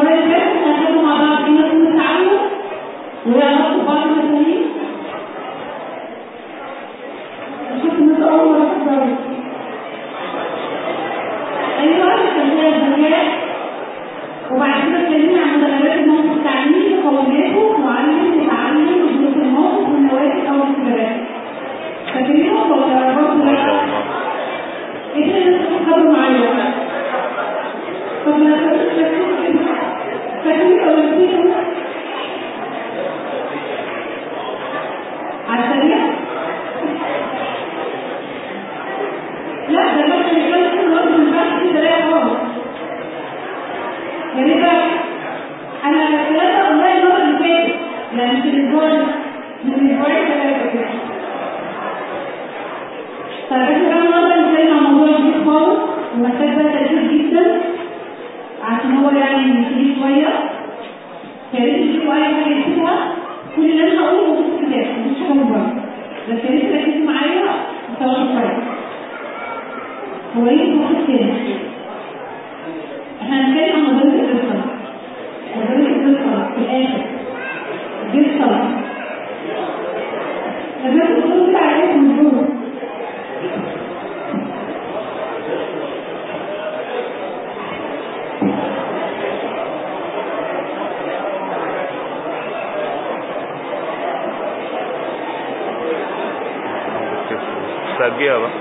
المرة اللي فاتت هناخدوا مع بعض ايه مفهوم التعلم ويعرفوا بعض المفاهيم شوف الناس أول مرة تحضروا أيوة التنمية الذكية وبعد كده اتكلمنا عن مدرسات الموقف التعليمي وقوانينه معلم يتعلم وظروف الموقف والنواتج أو الاختبارات فاكرينهم ولا برضه لا؟ ايه ده اللي بتفكروا معايا؟ طب ما فاكرين فاكرين ولا نسيتوا؟ على السريع؟ لا ده بس اللي كان الوقت من بعد كده لا خالص يا ريت انا ثلاثة والله المرة اللي فاتت لا مش الاسبوع من الاسبوعين ثلاثة كده طيب احنا بقى النهارده نتكلم عن موضوع جديد خالص ومحتاج بقى تركيز جدا عشان هو يعني كبير شوية يا ريت تشوفوا أي حاجة يكتبها كل اللي أنا هقوله موجود في الكتاب مش حاجة من بره بس يا ريت تركزوا معايا وتتواصلوا كويس هو ايه الوقت كده؟ احنا هنتكلم عن نظرية القصة نظرية القصة في الآخر القصة لازم تكون كده عليكم من جوه استرجيها بقى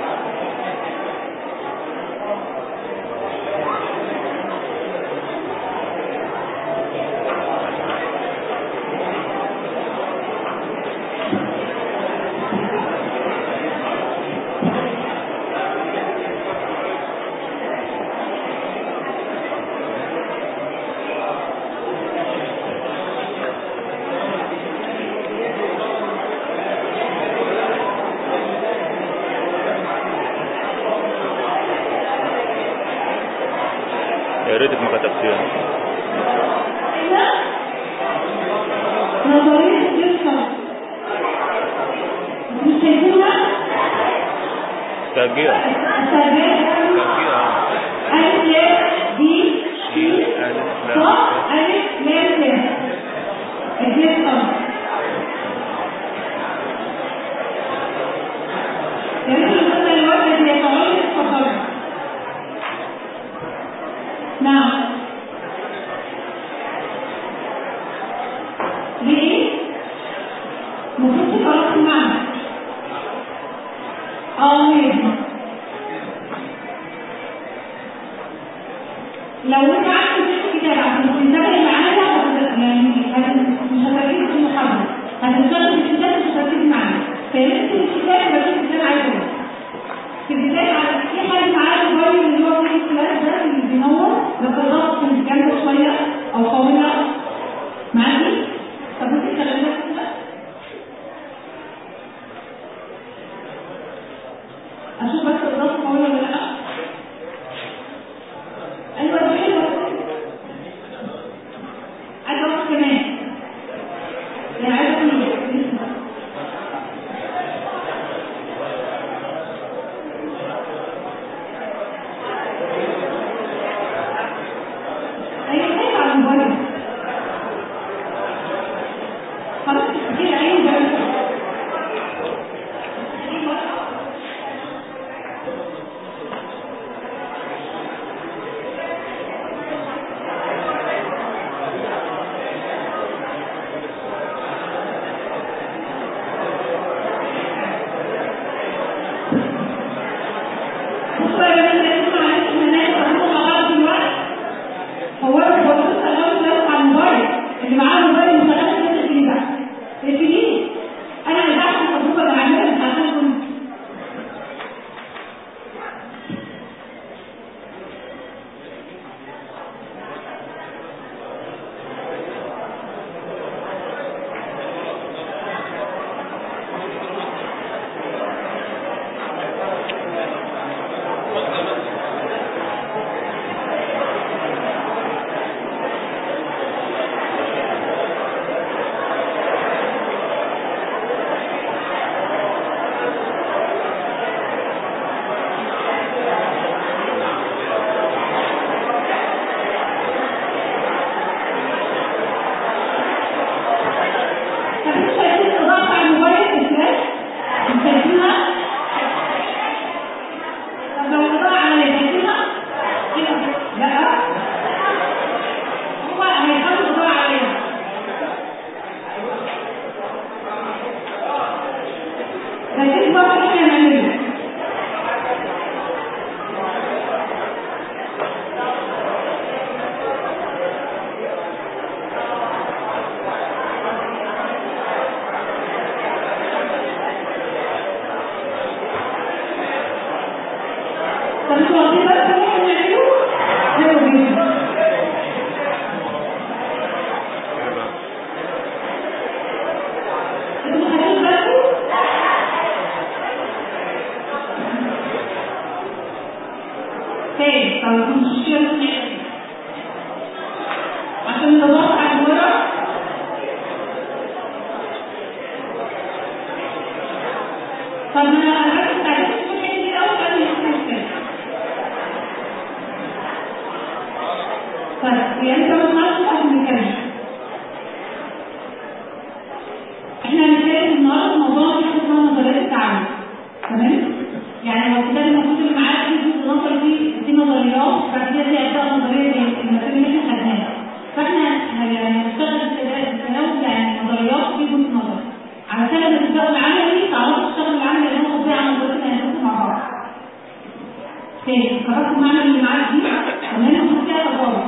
يا ريتك ما كتبتيها نظرية القصة مش شايفينها؟ استرجيها التربية استرجيها ألف لام دي شيل ألف لام صح ألف لام لام القصة يا ريت يكون الوقت اللي يتعرض للتفرج نعم ليه؟ المفروض تتعرف معنا اه يبقى لو انت عارف الكتاب عشان تنتبه معانا هت- يعني هت- مش هتركز في المحاضرة هتشتغل في الكتاب مش هتركز معانا فيمسك الكتاب بس الكتاب عايزه في البداية على في حاجة معايا موبايل اللي هو في الفلاش ده اللي بينور بس الضغط من جنبه شوية أو قوية معاكي؟ طب انت شغالة كده؟ أشوف بس الضغط قوي ولا لأ؟ أيوة دي حلوة عايزة أروح كمان يعني عايزة أقول أي حاجة على الموبايل خلاص كتير عين بقى بصوا يا بنات اسمعوا معلش ان انا هقول مع بعض دلوقتي هو انا ببص الاول بس على الموبايل اللي معاه الموبايل مش هلاقي كده في بقى اقفليه انا اللي بعمل التجربه اللي عاملها مش عشانكم طب انتوا واخدين بالكم ممكن نعمله؟ حلو جدا انتوا خدين بالكم؟ تاني طب مشكلة عشان نضغط على الورق طب انا هركز على الحته دي الاول قبل ما نتكلم طيب يعني انت ما تناقش قبل ما نتكلم احنا هنتكلم النهارده موضوع في اسمها نظريات التعامل تمام يعني لو كده المفروض اللي معاك في جزء نظري دي دي نظريات بعد كده دي اجزاء نظريه زي المسائل اللي احنا خدناها فاحنا يعني هنشتغل في التناول يعني نظريات في جزء نظري علشان لما تبداوا العملي تعرفوا تشتغلوا العملي اللي هو طبيعي عن نظريه الهندسه مع بعض تاني قررت المعنى اللي معاك دي تمام المفروض فيها تجارب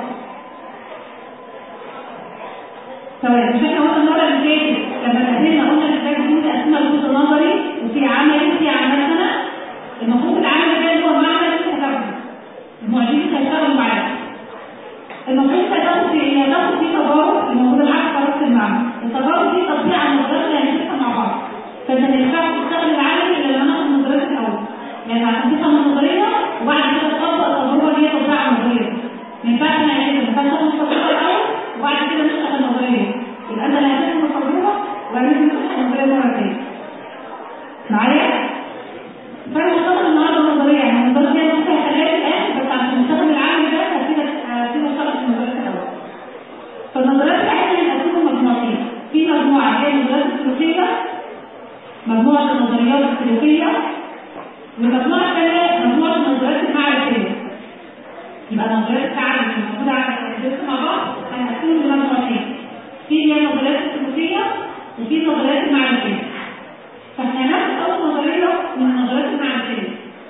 طيب مش احنا قلنا المره اللي فاتت لما اتكلمنا قلنا ازاي بنقول تقسيمها لجزء نظري وفي عملي وفي عملنا المفروض العمل ده هو معنى التفاهم المعيدين هيشتغلوا معاك المفروض هتاخد في ايه؟ هتاخد في تجارب المفروض العكس خلاص المعنى التجارب دي تطبيق على النظريات اللي هنشوفها مع بعض فانت ما ينفعش تشتغل العملي الا لما ناخد النظريات الاول يعني عشان تفهم النظريه وبعد كده تطبق التجربه اللي هي تطبيق على النظريه ما ينفعش نعمل كده ما ينفعش ناخد التجربه الاول وبعد كده نشتغل النظريه يبقى انت اللي هتفهم التجربه وبعدين نشتغل النظريه مره ثانيه معايا؟ فانا بشتغل النهارده نظريه يعني النظريه دي ممكن اخليها الان بس عشان نشتغل العمل ده هسيبك هسيبك اشتغل في النظريات الاول فالنظريات بتاعتنا هنقسمهم مجموعتين في مجموعه هي النظريات السلوكيه مجموعه النظريات السلوكيه والمجموعه الثانيه مجموعه النظريات المعرفيه يبقى نظريات التعامل اللي موجوده على الدرس مع بعض هنقسمهم لمجموعتين في هي النظريات السلوكيه وفي النظريات المعرفيه فاحنا هناخد اول نظريه من النظريات المعرفيه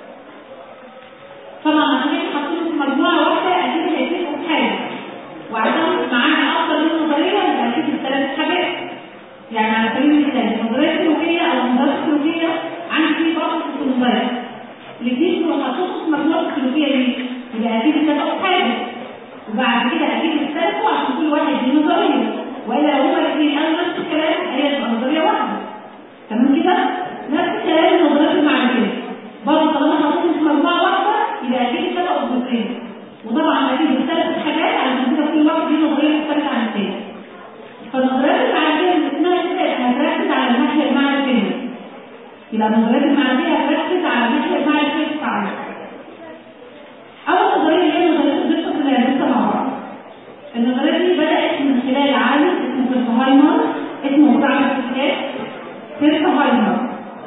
طبعا عشان احنا حاطين في مجموعه واحده اكيد هيتفقوا في حاجه وعشان معانا اكتر من نظريه يبقى اكيد الثلاث حاجات يعني على سبيل المثال النظريه السلوكيه او النظريه السلوكيه عندي فيه بعض النظريات الاثنين دول هتخصص مجموعه السلوكيه دي يبقى اكيد اتفقوا في حاجه وبعد كده اكيد اختلفوا عشان كل واحد ليه نظريه والا لو هما الاثنين قالوا نفس الكلام هي تبقى نظريه واحده تمام كده نفس الكلام النظريات المعرفيه برضه طالما حطيتهم في مجموعه واحده يبقى اكيد اتفقوا بنظريه وطبعا اكيد اختلفت حاجات علشان كده كل واحد ليه نظريه مختلفه عن الثاني فالنظريات المعرفيه اللي اسمها كده هتركز على الناحيه المعرفيه يبقى النظريات المعرفيه هتركز على الناحيه المعرفيه بتاعتها اول نظريه هي نظريه الدقه اللي هندسه مع بعض النظريه دي بدات من خلال عالم اسمه فيرتهايمر اسمه بتاع الكتاب فيرتهايمر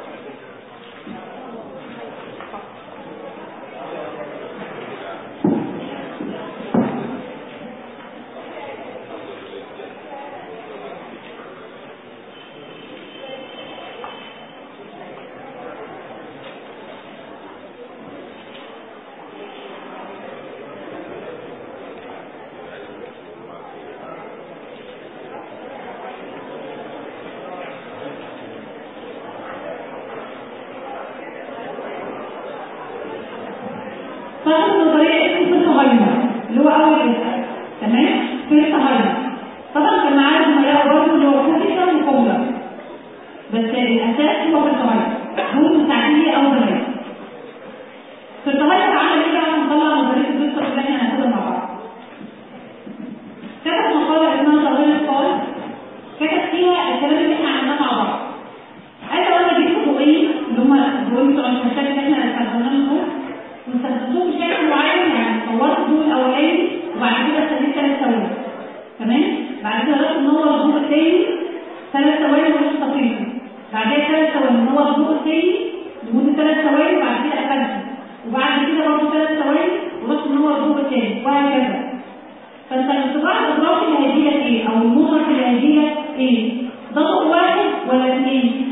فاخد نظريه اسمه فيرتهايمر اللي هو اول اسم تمام فيرتهايمر طبعا كان معاه زملاء برضه اللي هو كوبيسا وكوملا بس الاساس هو فيرتهايمر دول مساعدين لي اول زملاء فيرتهايمر عمل ايه بقى نطلع نظريه الدكتور اللي احنا هناخدها مع بعض كتب مقاله اسمها نظريه الفاز كتب فيها الكلام اللي احنا عملناه مع بعض عايزه اقول لك الفضائيين اللي هم الفضائيين بتوع المشاكل اللي احنا استخدمناهم دول واستخدمتهم بشكل معين يعني صورت الضوء الاولاني وبعد كده استخدمت ثلاث ثواني تمام بعد كده رحت منور الضوء الثاني ثلاث ثواني ورحت طفيته بعد كده ثلاث ثواني منور الضوء الثاني لمده ثلاث ثواني وبعد كده قفلته وبعد كده برضه ثلاث ثواني ورحت منور الضوء الثاني وهكذا فانت الانطباع الادراكي اللي هيجي لك ايه او المدرك اللي هيجي لك ايه ده ضوء واحد ولا اثنين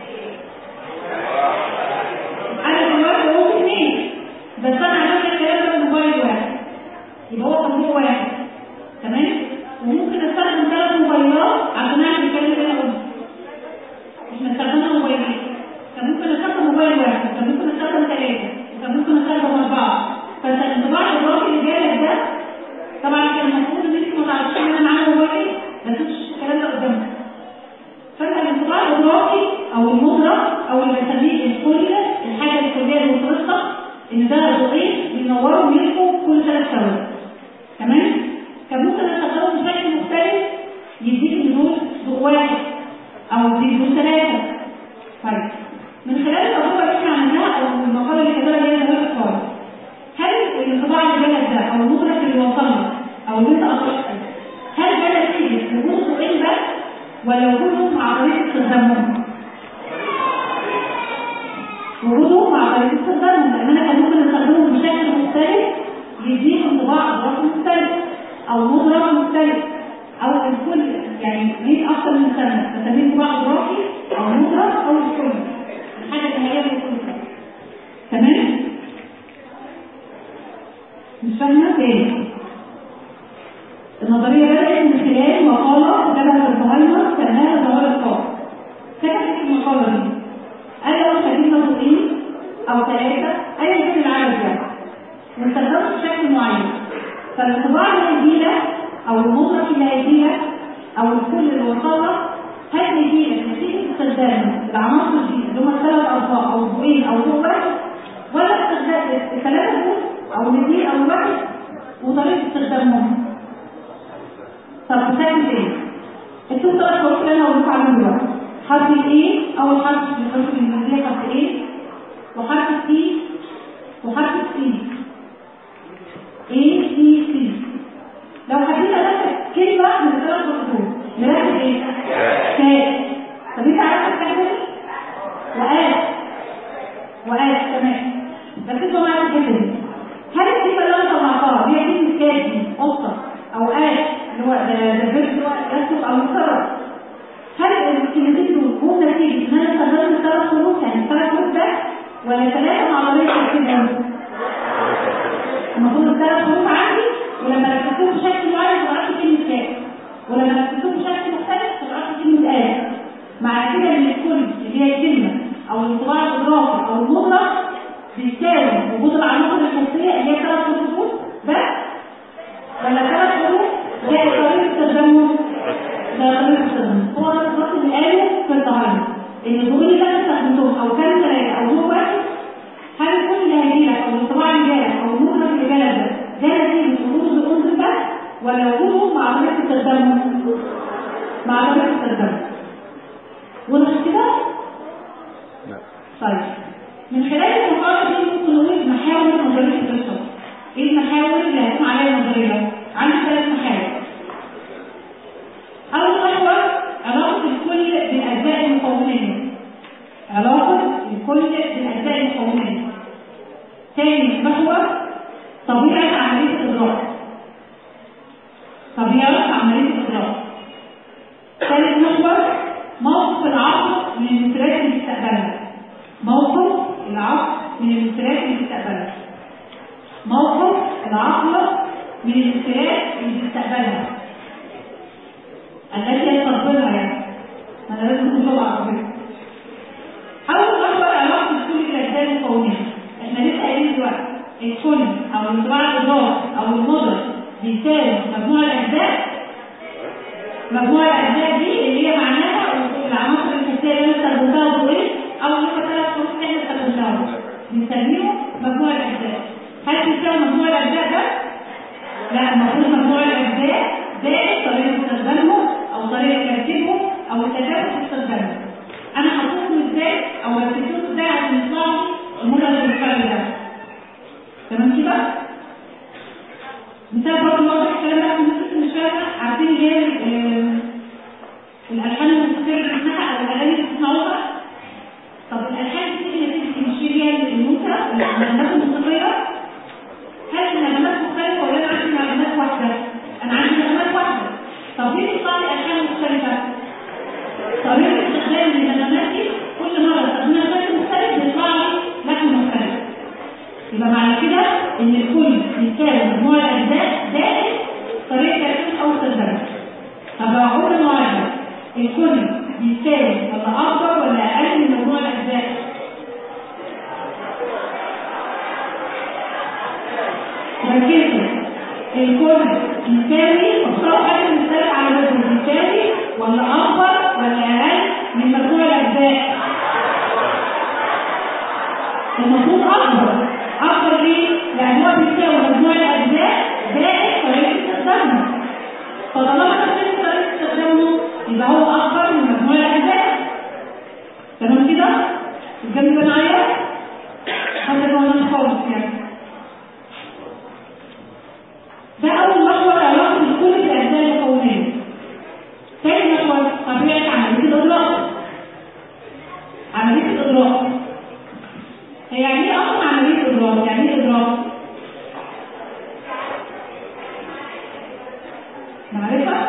انا دلوقتي هو اثنين بس انا عملت الكلام ده بموبايل واحد يبقى هو تنبوه واحد تمام وممكن استخدم ثلاث موبايلات عشان اعمل الكلام اللي انا قلته مش مستخدمه موبايلين كان ممكن استخدم موبايل واحد كان ممكن استخدم ثلاثه كان ممكن استخدم اربعه ان ده ضوئين بينوروا ويلقوا كل ثلاث ثواني تمام كان ممكن استخدمه بشكل مختلف يديك نزول ضوء واحد او يديك ثلاثه طيب من خلال التجربه اللي احنا عملناها او المقاله اللي كتبها اللي هي دراسه خالص هل الانطباع اللي جالك ده او المدرك اللي وصلنا او اللي انت اخرجته هل ده نتيجه وجود ضوئين بس ولا وجودهم مع طريقه استخدامهم؟ وجوده مع طريقة استخدامهم لأن أنا كان ممكن أستخدمه بشكل مختلف يديك انطباع أدراك مختلف أو مدرك مختلف أو الكل يعني ليه أكثر من سنة بسميه انطباع أدراكي أو مدرك أو الكل الحاجة اللي هي بتكون تمام؟ مش فاهمة تاني النظرية بدأت من خلال مقالة كتبها الزهايمر سماها ظواهر الطاقة كتبت المقالة دي قال لو خلينا ضوئين او ثلاثة ايا كان العدد ده ونستخدمه بشكل معين فالانطباع اللي هيجيلك او المطرح اللي هيجيلك او الكل اللي وصلك هل هيجيلك نتيجة استخدام العناصر دي اللي هم الثلاث ارقام او ضوئين او ضوء واحد ولا استخدام الثلاثة دول او الاثنين او الواحد وطريقة استخدامهم طب بتعمل ايه؟ انتوا ثلاث حروف اللي انا هقول عليهم دلوقتي حرف الايه اول حرف من الحروف الانجليزيه حرف ايه وحرف السي وحرف السي اي سي سي لو حبيت ادخل كلمه من الثلاث حروف نركز ايه كاء طب انت عارف الكلمه دي وآت وآت تمام ركزوا معايا في الحته دي هل الكلمه اللي انا طلعتها هي كلمه كاء دي قطه او آت اللي هو ده الفيرب اللي هو يسبق او يكرر هل الكلمتين دول هم نتيجه ان انا استخدمت الثلاث حروف يعني الثلاث حروف بس ولا ثلاثه مع طريقه الكلمه المفروض الثلاث حروف عندي ولما ركبتهم بشكل معين طلعت كلمه كاف ولما ركبتهم بشكل مختلف طلعت كلمه آية مع كده ان الكل اللي هي الكلمه او الانطباع الادراكي او المطلق بيساوي وجود العناصر الشخصيه اللي هي ثلاث حروف بس ولا ثلاث حروف زي طريقه استخدامهم ده طريقه استخدامهم هو ده بالظبط اللي قاله في التعامل ان الضوء اللي انا استخدمتهم او كان ثلاثه او ضوء واحد هل كل اللي هيجيلك او الانطباع اللي جالك او المطلق اللي جالك ده ده نتيجه وجود الانظر بس ولا وجوده مع طريقه استخدامهم مع طريقه استخدامهم واضح كده؟ لا طيب من خلال المقارنه دي ممكن نقول محاور نظريه القصه ايه المحاور اللي هتكون عليها النظريه؟ عندي ثلاث محاور اول محور علاقه الكل بالاجزاء المكونيه علاقه الكل بالاجزاء المكونيه ثاني محور طبيعه عمليه الادراك طبيعه عمليه الادراك ثالث محور موقف العقل من المثيرات اللي بتستقبلها موقف العقل من المثيرات اللي بتستقبلها موقف العقل من المثيرات اللي بتستقبلها التي يستقبلها يعني انا لازم اكون طبعا عربيه اول محور علاقه الكل بالاجزاء المكونيه احنا لسه قايلين دلوقتي الكل او الانطباع الادراك او المدرك بيساوي مجموع الاجزاء مجموع الاجزاء دي اللي هي معناها العناصر الاساسيه اللي انا استخدمتها ضوئين او اللي هم ثلاث حروف احنا استخدمناهم بنسميهم مجموع الاجزاء هل بيساوي مجموع الاجزاء ده؟ لا المفروض مجموع الاجزاء زائد طريقه استخدامهم او طريقه ترتيبهم او التجارب في استخدامهم انا حطيتهم ازاي او رتبتهم ازاي عشان يطلعوا المدرج بالفعل ده تمام كده؟ مثال برضه واضح الكلام ده عشان الناس مش فاهمه عارفين اللي هي ال- الالحان الموسيقيه اللي بتسمعها او الاغاني اللي بتسمعوها طب الالحان دي اللي بتمشي بيها النوتة النغمات الموسيقيه هل النغمات مختلفه ولا انا عندي نغمات واحده؟ انا عندي نغمات واحده طب ليه بتطلع لي الحان مختلفه؟ طريقه استخدام النغمات دي كل مره استخدم نغمات مختلف بيطلع لي لحن مختلف يبقى معنى كده ان الكل بيساوي مجموع الاجزاء زائد طريقه تركيب او استخدام طب لو عمر المعادله الكل بيساوي ولا اكبر ولا اقل من مجموع الاجزاء ركزوا الكل بيساوي اختاروا حاجه من الثلاث علامات دول بيساوي ولا اكبر ولا اقل من مجموع الاجزاء المفروض اكبر اكبر ليه؟ لان هو بيساوي مجموع الاجزاء زائد طريقه استخدامه فطالما تختلف طريقه استخدامه يبقى هو اكبر من مجموع الاجزاء تمام كده؟ الجنب ده معايا؟ حتى لو انا خالص يعني ده اول محور علاقه بكل الاجزاء المكونيه ثاني محور طبيعه عمليه الادراك عمليه الادراك هي يعني ايه اصلا عمليه ادراك يعني ايه ادراك معرفه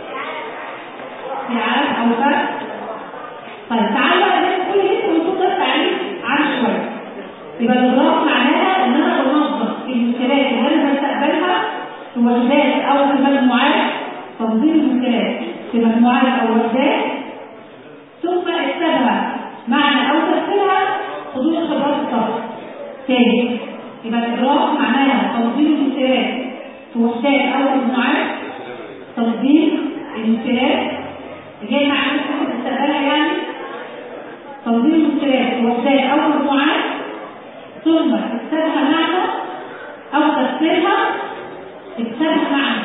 استيعاب او فرق طيب تعالوا بقى ناخد كل اسم ونشوف ده التعريف عنه شويه يبقى الادراك معناها ان انا بنظم المشكلات اللي انا بستقبلها في وحدات او في مجموعات تنظيم المشكلات في مجموعات او وحدات ثم اكتبها معنى او تفسيرها حدود خبرات الطرف تاني يبقى الادراك معناها تنظيم المشكلات في وحدات او مجموعات تنظيم المشكلات جاي مع نفسك تستقبلها يعني تنظيم المشكلات في وحدات او مجموعات ثم اكتبها معنى او تفسيرها اكتبها معنى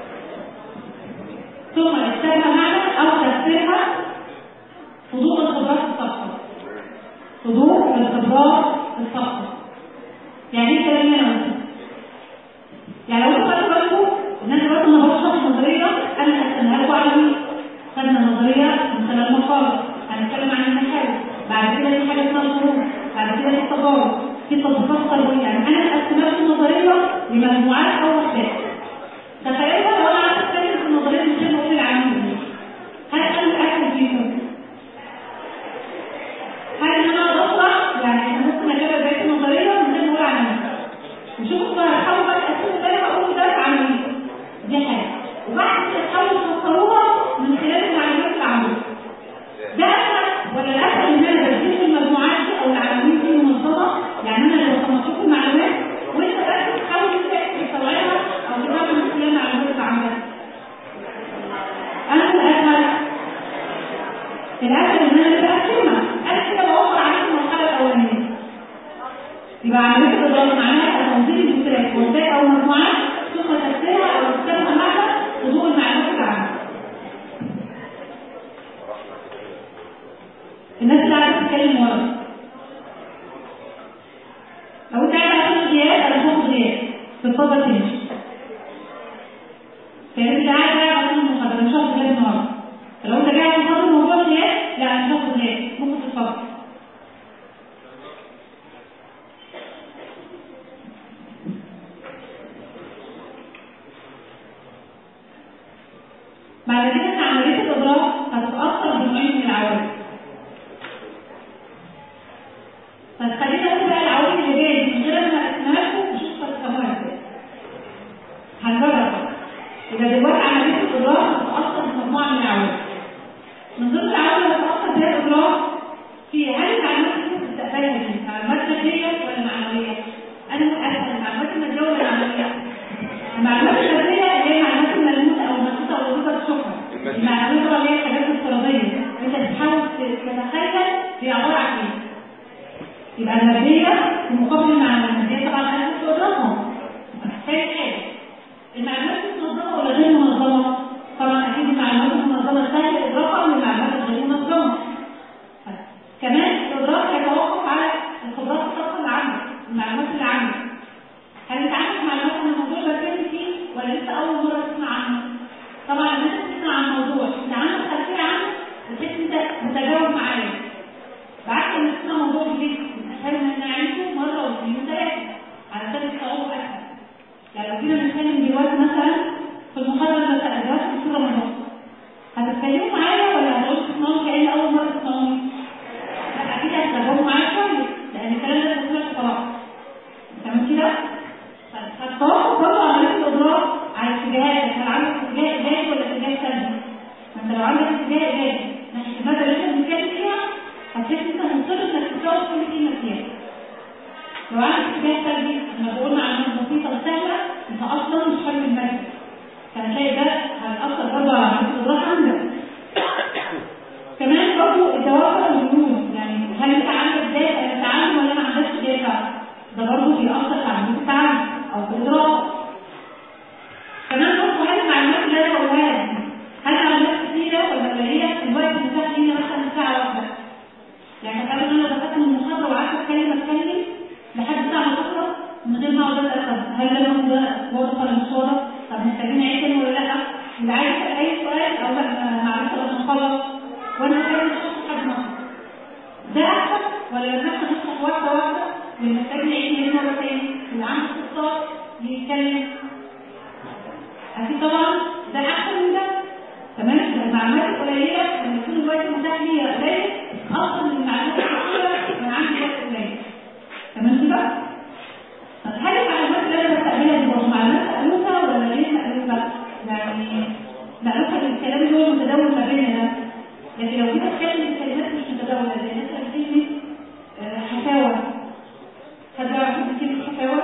ثم اكتبها معنى او تفسيرها حضور الخبرات الصفحة حضور الخبرات الصفحة يعني ايه الكلام اللي انا قلته؟ يعني لو انتوا خدتوا بالكم ان انا دلوقتي انا بشرح نظريه انا هقسمها لكم على مين؟ خدنا نظريه من خلال مقال هنتكلم عن المحاور بعد كده في حاجه اسمها الظروف بعد كده في التجارب في تطبيقات قلبيه يعني انا مقسمها لكم نظريه لمجموعات او وحدات تخيلوا لو انا عايز اتكلم في النظريه من غير ما اقول العميل هل انا اكل فيكم؟ هل انا بطلع يعني ممكن اجيب بقيه النظريه من غير ما اقول عميل وشوفوا بقى هحاول بقى تقسموا ده هقول ده عميل دي حاجه وبعد كده تحاولوا تفسروها من خلال المعلومات اللي عملوها ده اسهل ولا الاسهل ان انا بديك المجموعات دي او العناوين دي منظمه يعني انا لو صنفت المعلومات وانت بس تحاول تستوعبها او تفهم من خلال المعلومات اللي عندك انا الاسهل الاسهل ان انا بقسمها انا كده بوفر عليك المرحله الاولانيه يبقى عمليه الاداره معناها تنظيم المشكلات وازاي او مجموعات ثم تفسيرها او تفسيرها معنى حضور المعلومات اللي عندك الناس اللي عايزه تتكلم ورا لو انت قاعد على غياب انا هاخد غياب تتفضل تمشي فانت اللي قاعد قاعد على المحاضره مش هاخد غياب النهارده لو انت قاعد محاضره موضوع غياب لا انا مش هاخد غياب ممكن تتفضل بعد كده ان عمليه الادراك هتتاثر بنوعين من العوامل فخلينا نقول بقى العوامل اللي جايه من غير ما اسمها لكم نشوف تفهموها ازاي هنجرب يبقى دلوقتي عمليه الادراك هتتاثر بمجموعه من العوامل من ضمن العوامل اللي هتتاثر بها الادراك في هل المعلومات اللي انت بتستقبلها دي معلومات ماديه ولا معنويه؟ انا اسال المعلومات الماديه ولا المعنويه؟ المعلومات الماديه هي المعلومات الملموسه او الملموسه او الرضا الشكر المعلومات اللي هي الحاجات الافتراضيه انت بتحاول تتخيل هي عباره عن ايه؟ يبقى الماديه في مقابل المعنويه الماديه طبعا انا كنت بقولهم ثاني حاجه المعلومات المنظمه ولا غير منظمه؟ طبعا اكيد المعلومات المنظمه سهل ادراكها من المعلومات الغير منظمه كمان الادراك يتوقف على الخبرات الخاصه اللي عندك المعلومات اللي عندك هل انت عندك معلومات عن الموضوع ده بتكلم فيه ولا لسه اول مره تسمع عنه؟ طبعا لما انت تسمع عن الموضوع انت عندك خلفيه عنه بتحس انت متجاوب معايا بعد ما تسمع موضوع جديد اسهل ان انا اعيشه مره واثنين وثلاثه علشان الصعوبه اسهل يعني لو جينا نتكلم دلوقتي مثلا في المحاضره اللي بتقدمها في صوره من نص هتتكلموا معايا ولا هتقعدوا تسمعوا كأن اول مره تسمعوني؟ لا اكيد هتتابعوا معايا شويه لان الكلام ده بيقول بصراحه تمام كده؟ هتتوقف برضه عمليه الادراك على اتجاهاتك هل عندك اتجاه ايجابي ولا اتجاه سلبي؟ ما انت لو عندك اتجاه ايجابي ناحيه الماده اللي احنا بنتكلم فيها هتحس انت مضطر انك تتجاوز كل كلمه فيها. لو عندك اتجاه سلبي احنا قلنا معلومات بسيطه وسهله انت اصلا مش حابب الماده. فهتلاقي ده هيأثر برضه على عمليه الادراك عندك. كمان برضه الدوافع والجنون يعني هل انت عندك دافع للتعلم ولا ما عندكش دافع؟ ده برضه بيأثر ده اتقسم هل لما ده واضح ولا مش واضح طب محتاجين نعيد تاني ولا لا اللي عايز يسال اي سؤال او لا معلش لما نخلص وانا هكمل الشرح لحد ما أخلص. ده احسن ولا لما ناخد نشرح واحده واحده اللي محتاج نعيد من مره تاني اللي عنده استفسار يتكلم اكيد طبعا ده احسن من ده تمام المعلومات القليله لما يكون الوقت متاح ليا قليل افضل من المعلومات الكثيره من عندي وقت قليل تمام كده؟ طب هل المعلومات اللي انا بستقبلها دي برضه معلومات مألوفه ولا غير مألوفه؟ يعني مألوفه بالكلام اللي هو متداول ما بيننا ده لكن لو جيت اتكلم بكلمات مش متداوله زي مثلا كلمه آه، حفاوه حد يعرف كلمه حفاوه؟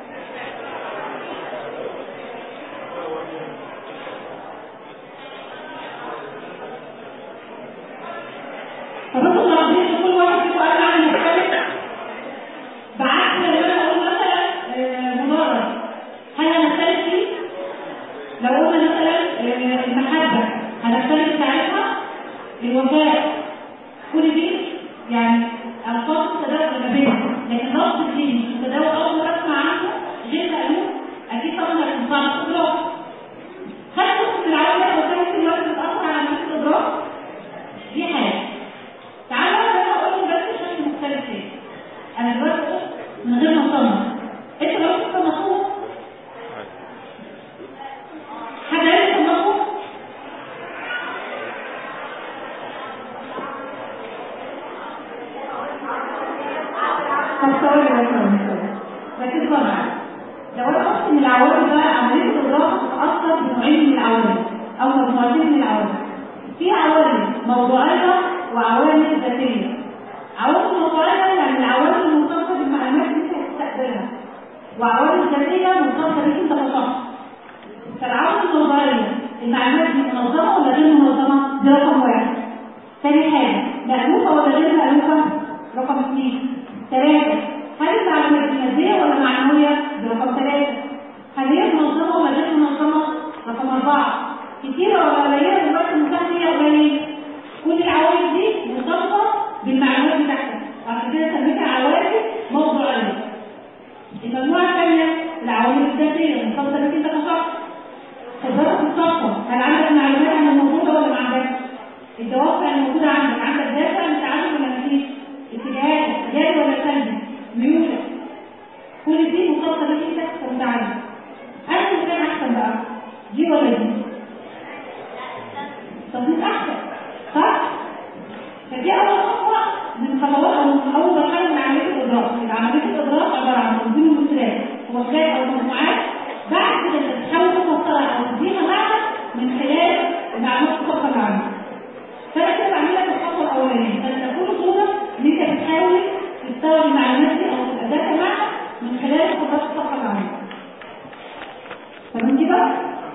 فبصوا العربية كل واحد فيكم قال عن مختلف بعكس لما انا اقول مثلا آه، مضارب هل هنختلف فيه؟ لو قلنا مثلا آه، المحبة هنختلف ساعتها الوفاء كل دي يعني ألفاظ تتداول ما بينهم لكن لفظ الدين مش متداول أول مرة أسمع عنه غير مألوف أكيد طبعا هتنفع الإدراك هل ممكن العوامل وكانت الوقت بتأثر على نفس الإدراك؟ دي حاجة تعالوا انا اقول لك بس بشكل مختلف ليه انا دلوقتي قلت من غير ما اصنف انت لو كنت مصنف حد عايز يصنفه طب ثواني بس ثواني. ركز بقى معايا لو انا قلت ان العوامل بقى عمليه الادراك بتتاثر بنوعين من العوامل او مجموعتين من العوامل في عوامل موضوعيه وعوامل ذاتيه عوامل موضوعيه يعني العوامل المرتبطه بالمعلومات اللي انت هتستقبلها وعوامل ذاتيه مرتبطه بيك انت كشخص فالعوامل الموضوعيه المعلومات دي منظمه ولا غير منظمه دي رقم واحد ثاني حاجه مألوفه ولا غير مألوفه رقم اثنين ثلاثه هل المعلومات دي ماديه ولا معنويه دي رقم ثلاثه هل هي منظمه ولا غير منظمه رقم اربعه كتيره ولا قليله دلوقتي المتاح ليها قليل كل العوامل دي مرتبطه بالمعلومات بتاعتك وعشان كده سميتها عوامل موضوعيه المجموعه الثانيه العوامل الذاتيه مرتبطه بك انت كشخص خبرتك الصفة هل عندك معلومات عن الموجودة ولا ما عندكش؟ الدوافع الموجودة عندك عندك دافع للتعلم ولا مفيش؟ اتجاهات ايجابي ولا سلبي؟ ميولك كل دي مرتبطة بك انت كمتعلم أنت كان أحسن بقى دي ولا دي؟ تطبيق أحسن صح؟ فدي أول خطوة من خطوات أو أول مرحلة من عملية الإدراك، يبقى عملية الإدراك عبارة عن تنظيم المثلات ووحدات أو مجموعات بعد كده أنت تحاول تفسرها أو تديها معنى من خلال المعلومات الخاصة اللي عندك. فأنا كده بعمل لك الخطوة الأولانية، فأنت كل صورة إن أنت بتحاول تستوعب المعلومات دي أو تبقى ذات معنى من خلال الخطوات الخاصة اللي عندك. تمام كده؟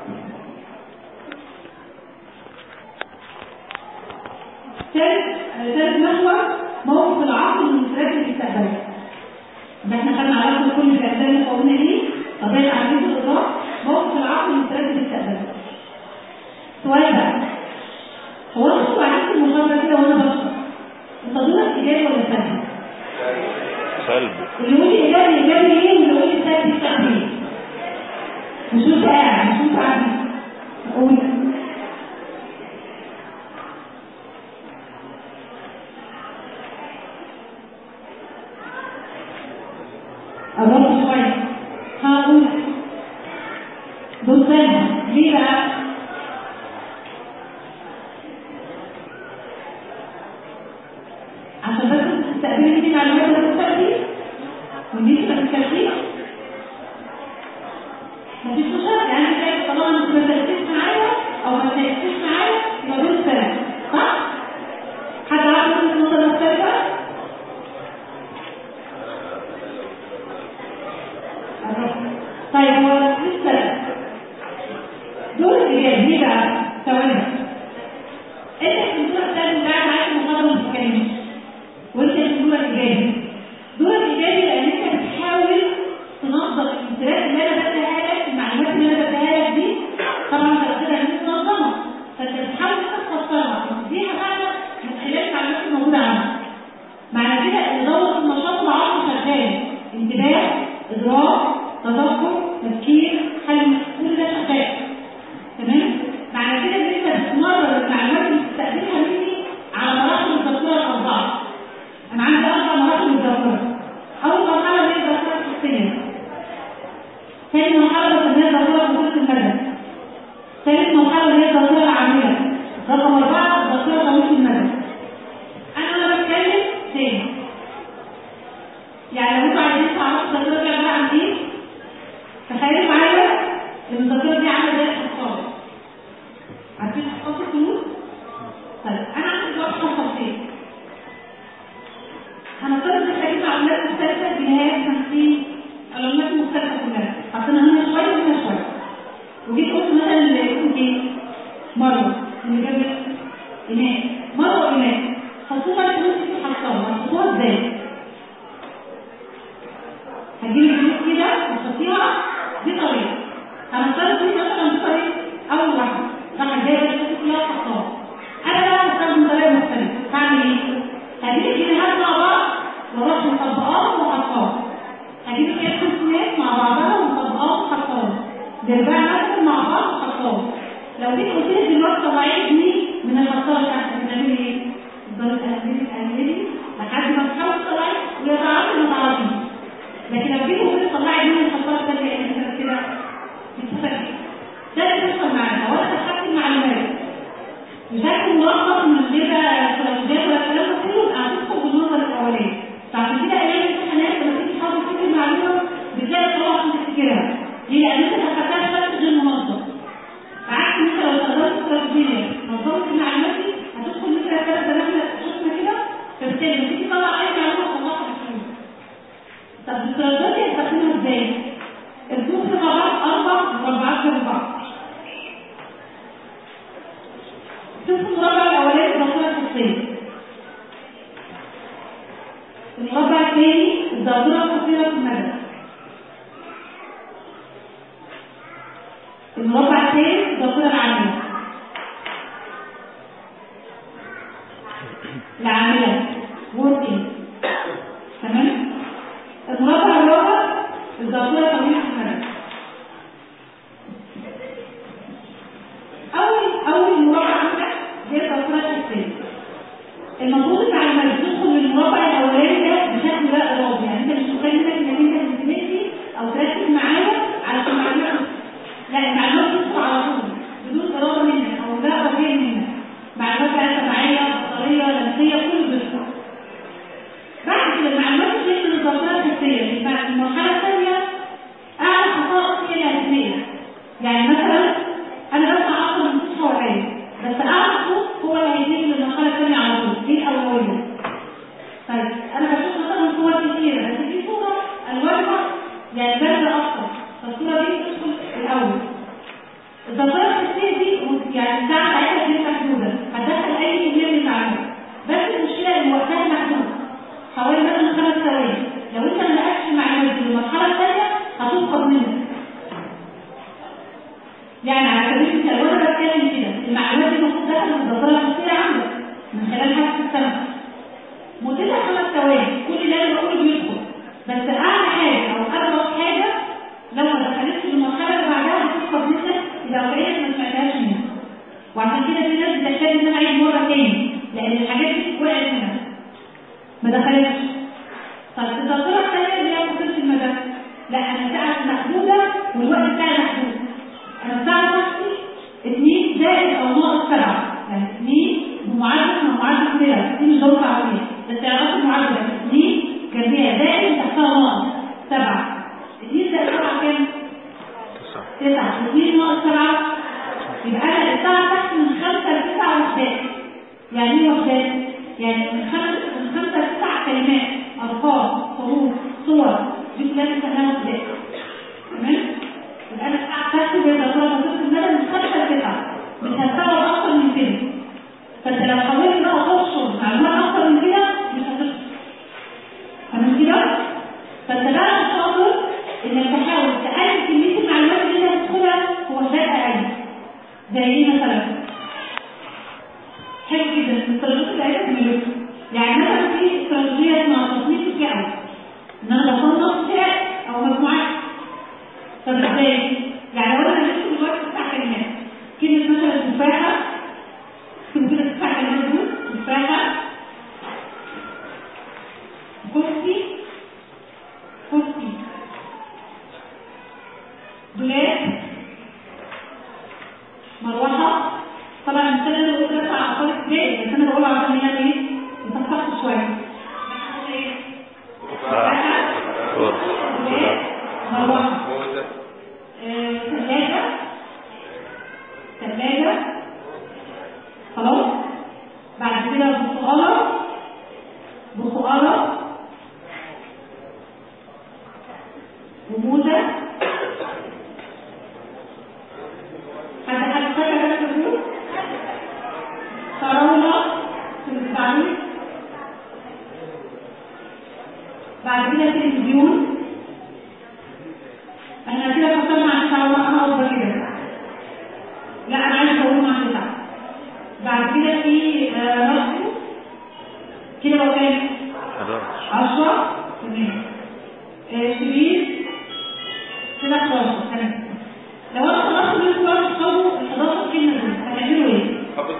ثالث ثالث محور موقف العقل من المثلات المستقبلية. ده احنا خدنا علاقة كل الأجزاء اللي قلنا دي قضية عملية الإدراك موقف العقل من المثلات المستقبلية. سؤال بقى هو انتوا بعدين المحاضرة كده وأنا بشرح انت دورك إيجابي ولا سلبي؟ سلبي اللي يقول لي إيجابي إيجابي إيه واللي يقول لي سلبي سلبي مش انت قاعد مش انت قاعد قول قربت شوية هقول بص انا ليه بقى؟ عشان بس تستقبلي دي معلومات ولا تستقبلي؟ ودي ما تستقبليش؟ مفيش مشكلة يعني انت شايف طالما انت ما تركزش معايا او ما تركزش معايا يبقى دول سلام صح؟ حد عارف وجهة النظر مختلفة؟ طيب هو مش سلام دول الايجابي ليه بقى؟ ثواني انت في الدور الثاني اللي قاعد معاك المحاضرة ما بتتكلمش وانت في الدور الايجابي دور الايجابي لان انت بتحاول تنظم الامتلاك اللي انا بديها لك المعلومات اللي انا بديها لك دي طبعا انت قلت مش منظمه فانت بتحاول تفسرها وتديها معنى من خلال المعلومات الموجوده عندك معنى كده ان دوره النشاط العقلي شغال انتباه ادراك تذكر ثاني مرحلة بسميها الذاكرة بطولة المدى ثالث مرحلة اللي هي الذاكرة العاملة رقم أربعة الذاكرة طويلة المدى أنا وأنا بتكلم تاني يعني لو انتوا عايزين تعرفوا الذاكرة دي عبارة عن إيه تخيلوا معايا إن الذاكرة دي عاملة زي الحصان عارفين حصان الفلوس؟ طيب أنا عندي دلوقتي حصتين هنفترض الحاجات معلومات مختلفة بنهاية 50 معلومات مختلفة كلها حطينا هنا شوية وهنا شوية وجيت قلت مثلا اسمه ايه؟ مرة اللي جابت إناث مرة وإناث حطوها الفلوس في حصان حطوها ازاي؟ هتجيب الفلوس كده وتحطيها دي طريقة هنفترض دي مثلا دي طريقة أول واحدة راح جايبة الفلوس كلها حصان أنا بقى هستخدم طريقة مختلفة هعمل ايه؟ هجيب الجنيهات مع بعض واروح مطبقاهم وحطاهم هجيب الكيس خمسينات مع بعضها ومطبقاهم وحطاهم دربها مثلا مع بعض وحطاهم لو جيت قلت لك دلوقتي طلعي دي من الحصاله بتاعتك بتعملي ايه؟ تفضلي تقلبي تقلبي لحد ما تحاولي تطلعي ويا تعرفي ما تعرفيش لكن لو جيت قلت لك طلعي دي من الحصاله الثانيه ايه كده كده تتفكي ده اللي بيحصل معانا هو انا بحكي المعلومات بشكل ملخص من غير استراتيجيات ولا الكلام ده كله يبقى هتدخل بالنظر الاولاني فعشان كده ايام الامتحانات لما تيجي تحاول تفتكر المعلومه بتلاقي صعوبه عشان تفتكرها ليه؟ لان انت خدتها بشكل غير منظم عكس انت لو استخدمت استراتيجيه نظمت المعلومات دي هتدخل مثلا ثلاث دلائل شفنا كده فبالتالي لما تيجي تطلع اي معلومه تطلعها بسهوله طب الاستراتيجيه دي هتستخدمها ازاي؟ الدوس مع بعض اربع مربعات جنب بعض شوف المربع الاولاني الذاكره الخصيه المربع الثاني الذاكره الخصيه في المدى المربع الثالث الذاكره العامله العامله working تمام المربع الرابع الذاكره طويله في المدى اول اول مربع عندك هي الذاكره الخصيه المفروض المعلومات تدخل من المربع الاولاني ده بشكل لا ارادي يعني انت مش متخيل انك انت تنتبهي او تركز معايا على المعلومات لا المعلومات تدخل على طول بدون اراده منك او لا اراديه منك معلومات بقى سمعيه بصريه لمسيه كله بيدخل بعد كده المعلومات اللي من الذاكره الخصيه يبقى المرحله الثانيه اعرف خصائص هي الاساسيه يعني مثلا انا بسمع اكتر من صوت حواليا بس اعرف صوت هو اللي هيجي للمرحله الثانيه على طول دي الاولويه طيب انا بشوف مثلا صور كتيره بس في صوره الوانها يعني بارده اكتر فالصوره دي بتدخل الاول الذاكره الحسيه دي يعني الساعه بتاعتها دي محدوده هتدخل اي كميه من المعلومات بس المشكله ان وقتها محدود حوالي مثلا خمس ثواني لو انت ما لقيتش المعلومات دي للمرحله الثانيه هتفقد منك يعني على سبيل المثال وانا بتكلم كده المعلومات دي المفروض داخله في الذاكره الخصيه عندك من خلال حاسه السمع مدتها خمس ثواني كل اللي انا بقوله بيدخل بس اعلى حاجه او اضغط حاجه لو ما دخلتش المرحله اللي بعدها هتفقد منك اذا وقعت ما سمعتهاش منك وعشان كده في ناس بتحتاج ان انا اعيد مره تاني لان الحاجات دي وقعت منها ما دخلتش طب الذاكره الثانيه اللي هي قصيره المدى لا انا ساعه محدوده والوقت بتاعي محدود انا الساعه بتاعتي 2 زائد او ناقص 7 يعني 2 بمعادله مع معادله كده دي مش ضروري عربيه بس تعرفوا المعادله 2 جنبيها زائد تحتها ناقص 7 2 زائد 7 كام؟ 9 2 ناقص 7 يبقى انا الساعه بتاعتي من 5 ل 9 وحدات يعني ايه وحدات؟ يعني من 5 من 5 ل 9 كلمات ارقام حروف صور دي كلها بنسميها وحدات تمام؟ يبقى انا الساعه بتاعتي بيبقى ضربه نص المدى من 5 ل 9 مش هتطور اكتر من كده فانت لو حاولت بقى تحصر معلومات اكتر من كده مش هتحصر فاهم كده؟ فانت بقى الشاطر انك تحاول تقلل كميه المعلومات اللي انت هتدخلها في وحدات اقل زي ايه مثلا؟ حلو جدا الاستراتيجيه بتاعتك ملوك يعني مثلا في استراتيجيه اسمها تصنيف الفئه ان انا بصنف فئه او مجموعات طب ازاي؟ يعني لو انا جبت دلوقتي تسع كلمات كلمة مثلا تفاحة اكتبوا كده تسع كلمات دول تفاحة كرسي كرسي دولاب مروحة طبعا المثال اللي قلت لك على أطفال ابتدائي بس أنا بقول عشان هي إيه؟ نفكر شوية دور دولاب مروحة آه، ثلاجة ثلاجة خلاص بعد كده برتقالة برتقالة وموزة حد حد فاكر ده كله فراولة في التعليم بعد كده تلفزيون احنا كده فكرنا عن شعور انا افضل كده لا انا عايزه اقول مع تسعه بعد كده في آه، راديو كده لو كان 11 10 تمام آه، سرير كده 11 تمام لو انا خلصت من كل تصور ال 11 كلمه دول هتعملوا ايه؟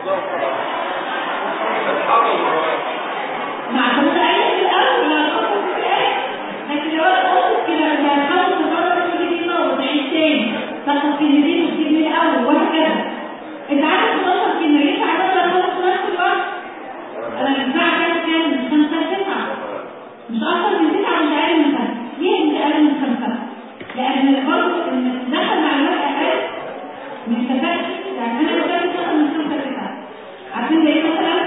مع كل آية في الأول مع الأول في الآية لكن لو أنا قلت كده أنت هتحاول تفرق كل كلمة وتعيد تاني تاخد كلمتين وتجيب من الأول وهكذا أنت عارف تخلص كلمة ينفع مثلا أخلص في نفس الوقت أنا ينفع كام كام من خمسة لتسعة مش أكتر من تسعة مش أقل من خمسة ليه مش أقل من خمسة؟ لأن برضه إن دخل معلومات أقل من كفاءة يعني أنا كفاءة مثلا من خمسة لتسعة عارفين ليه مثلا؟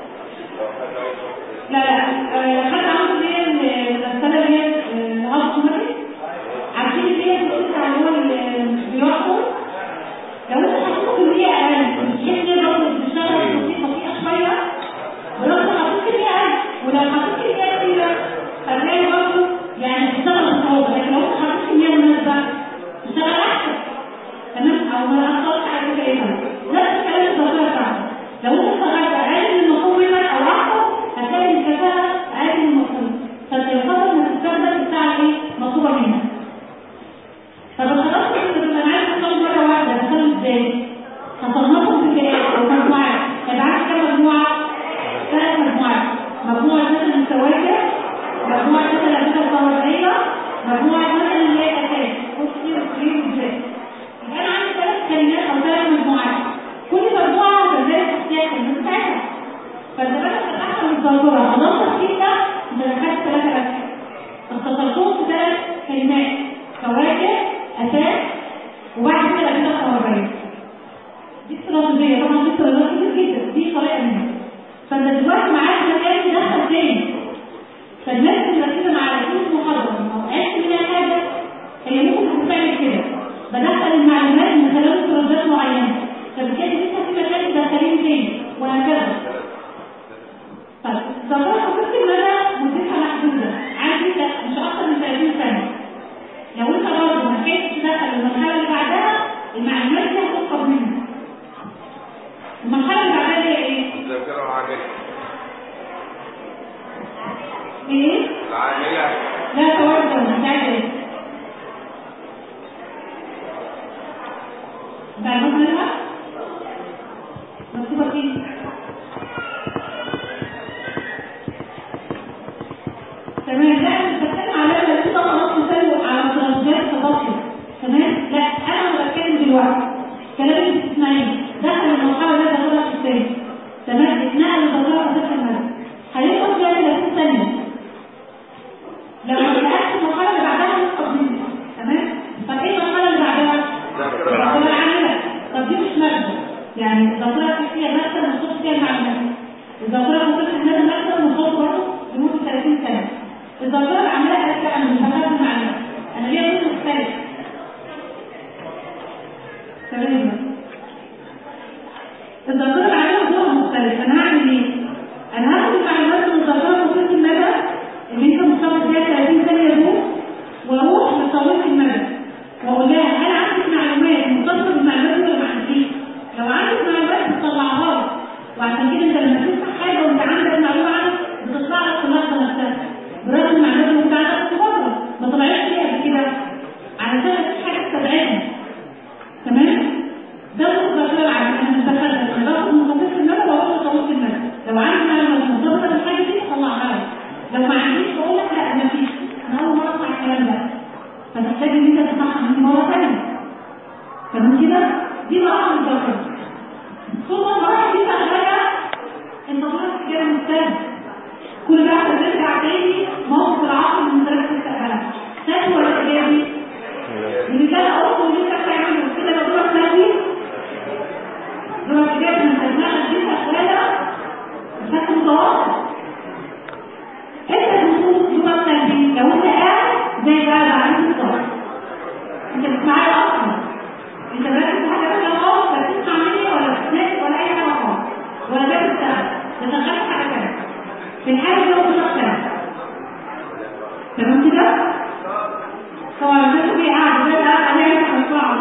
لا لا آه، خد عمرو اللي هي الرسالة اللي هي مغاض قمري عارفين اللي هي بتقول على اللي هو اللي بيحكم لو انت حطيت كمية أقل بتحس ان برضه بتشتغل بطيئة بطيئة شوية ولو انت حطيت كمية أقل ولو حطيت كمية كبيرة هتلاقي برضه يعني بتشتغل بصعوبة لكن لو انت حطيت كمية مناسبة تشتغل أحسن تمام أو ما أثرش على كده إيه نفس الكلام الظاهرة بتاعته لو انت اشتغلت أقل من المطلوب منك أو أحسن هتلاقي الكفاءة أقل من المطلوب فالتلقاء انك تستخدم الساعة ايه مطلوبة منك طب الخلاص اللي انا عايز اختار مرة واحدة هختار ازاي؟ هصنفهم في فئات او مجموعات يبقى عندي كام مجموعة؟ ثلاث مجموعات مجموعة مثلا متواجدة مجموعة مثلا كده طوارئية مجموعة مثلا اللي هي اساس بصي وكريم وجاي يبقى انا عندي ثلاث كلمات او ثلاث مجموعات كل مجموعة كذلك تحتاج كلمة بتاعتها فإذا بدأت تتأخر الضرورة خلاص كده أنت دخلت ثلاثة بس اختصرتهم في ثلاث كلمات فواكه أساس وبعد كده كده خوارزمية دي استراتيجية طبعا دي استراتيجية كتير جدا دي طريقة منها فأنت دلوقتي معاك مكان تدخل تاني فالناس اللي مركزة مع كل محاضرة ما وقعتش منها حاجة هي ممكن تعمل كده بدخل المعلومات من خلال استراتيجيات معينة فبالتالي لسه في مكان تدخلين تاني وهكذا طيب ظاهرة حضرتك ان انا مدتها محدودة عندي لا مش اكتر من 30 سنة لو انت برضه ما كنتش دخل المرحلة اللي بعدها المعلومات دي هتفقد منك المرحلة اللي بعدها هي ايه؟ الذاكرة العاملة ايه؟ العاملة لا توجه مش عايزة ايه؟ انت عارفين منها؟ مكتوبة فين؟ تمام لا مش بتكلم على ده لسه خلاص مثال على استراتيجيات التفاصيل تمام لا انا بتكلم دلوقتي كلام اللي بتسمعيه دخل المرحله اللي دخلها في الثاني تمام اتنقل لدرجه فتح المال هياخد فيها 30 ثانيه لو ما بدأتش المرحله اللي بعدها هتسقط منك تمام طب ايه المرحله اللي بعدها؟ الذاكره العامله طب دي مش ماده يعني الذاكره فيها مثلا نصوص فيها معلومات الذاكره ممكن تحملها مثلا نصوص برضه لمده 30 سنه الذاكره العامله قالت انا مش هاخد معلومات انا ليا جزء مختلف تمام الذاكره العامله جزء مختلف انا هعمل ايه؟ انا هاخد المعلومات من الذاكره طويله المدى اللي انت مستوعب فيها 30 ثانيه دول واروح لطويله المدى واقول لها هل عندك معلومات متصله بالمعلومات ولا ما عندكيش؟ لو عندك معلومات بتطلعها لي وعشان كده انت لما تفتح حاجه وانت عندك معلومه عنها بتطلع لك في اللحظه نفسها برغم المعلومات اللي بتاعتك في بره ما طلعتش ليه قبل كده علشان مفيش حاجه تستبعدها تمام؟ ده الذاكره العامه انا مش بخزن انا باخد من خطيط المدى واروح لطويله المدى لو عندي معلومات مرتبطه بالحاجه دي اطلعها لك لو ما عنديش بقول لك لا ما فيش انا اول مره اسمع الكلام ده فتحتاج ان انت تسمعها مني مره ثانيه تمام كده دي مراحل الدراسة ثم المراحل دي شغالة النظرية كده مستند كل واحدة ترجع تاني موقف العقل من مدرسة السهلة سهل ولا إيجابي؟ اللي كان أصلا اللي أنت بتعمله كده لو دورك سلبي دورك إيجابي من دماغك دي شغالة بشكل متواصل انت المفروض دورك سلبي لو انت قاعد زي قاعد على بالظبط انت مش معايا اصلا انت مركز في حاجه ثانيه خالص لا تسمع مني ولا تسمع ولا اي حاجه خالص ولا ده بتشتغل ده شغال في حاجه ثانيه في الحاله دي هو شغال تمام كده؟ طبعا الناس اللي قاعد ده قاعد عليها هتطلع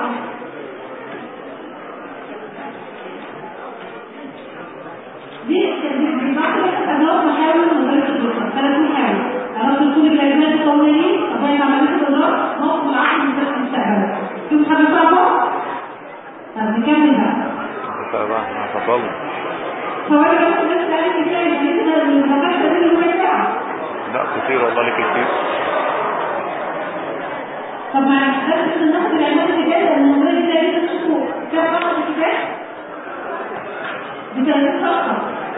دي دي بعض الأدوات محاول وظيفة الدكتور ثلاث محاول أردت دخول الكلمات القولية أضيع عملية الإدراك موقف العقل من ذات المستقبل شوف حاجة صعبة طب نكمل بقى بقى احنا فصلنا فوائد بس بس قال لي كده بالنسبة للمكاشفة دي الممتعة لا كتير والله لك كتير طب ما بس الناس العلمات اللي جايه الموضوع ده لسه شهور كام فقط الكتاب بتلاتين صفحه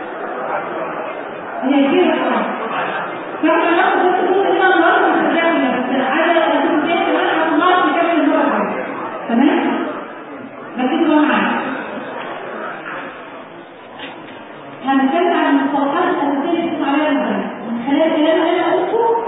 هي كبيره طبعا فاحنا ناخد بس كل ده النهارده مش هتعمل بس عايزه اقول لك كمان هطلع في كام المره تمام ركزوا بقى معايا هنتكلم عن المصطلحات الاساسيه اللي بتسمع عليها المدرس من خلال الكلام اللي انا قلته